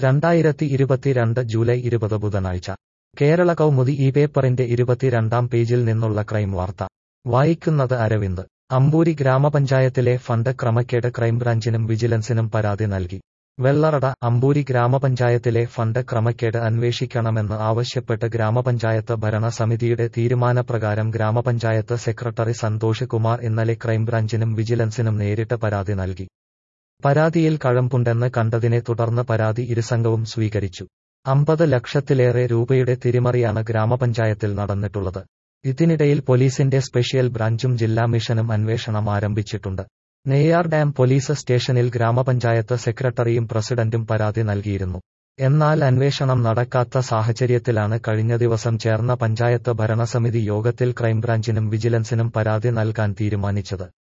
രണ്ടായിരത്തി ഇരുപത്തിരണ്ട് ജൂലൈ ഇരുപത് ബുധനാഴ്ച കേരള കൗമുദി ഈ പേപ്പറിന്റെ ഇരുപത്തിരണ്ടാം പേജിൽ നിന്നുള്ള ക്രൈം വാർത്ത വായിക്കുന്നത് അരവിന്ദ് അമ്പൂരി ഗ്രാമപഞ്ചായത്തിലെ ഫണ്ട് ക്രമക്കേട് ക്രൈംബ്രാഞ്ചിനും വിജിലൻസിനും പരാതി നൽകി വെള്ളറട അമ്പൂരി ഗ്രാമപഞ്ചായത്തിലെ ഫണ്ട് ക്രമക്കേട് അന്വേഷിക്കണമെന്ന് ആവശ്യപ്പെട്ട് ഗ്രാമപഞ്ചായത്ത് ഭരണസമിതിയുടെ തീരുമാനപ്രകാരം ഗ്രാമപഞ്ചായത്ത് സെക്രട്ടറി സന്തോഷ് കുമാർ ഇന്നലെ ക്രൈംബ്രാഞ്ചിനും വിജിലൻസിനും നേരിട്ട് പരാതി നൽകി പരാതിയിൽ കഴമ്പുണ്ടെന്ന് കണ്ടതിനെ തുടർന്ന് പരാതി ഇരുസംഘവും സ്വീകരിച്ചു അമ്പത് ലക്ഷത്തിലേറെ രൂപയുടെ തിരിമറിയാണ് ഗ്രാമപഞ്ചായത്തിൽ നടന്നിട്ടുള്ളത് ഇതിനിടയിൽ പോലീസിന്റെ സ്പെഷ്യൽ ബ്രാഞ്ചും ജില്ലാ മിഷനും അന്വേഷണം ആരംഭിച്ചിട്ടുണ്ട് നെയ്യാർ ഡാം പോലീസ് സ്റ്റേഷനിൽ ഗ്രാമപഞ്ചായത്ത് സെക്രട്ടറിയും പ്രസിഡന്റും പരാതി നൽകിയിരുന്നു എന്നാൽ അന്വേഷണം നടക്കാത്ത സാഹചര്യത്തിലാണ് കഴിഞ്ഞ ദിവസം ചേർന്ന പഞ്ചായത്ത് ഭരണസമിതി യോഗത്തിൽ ക്രൈംബ്രാഞ്ചിനും വിജിലൻസിനും പരാതി നൽകാൻ തീരുമാനിച്ചത്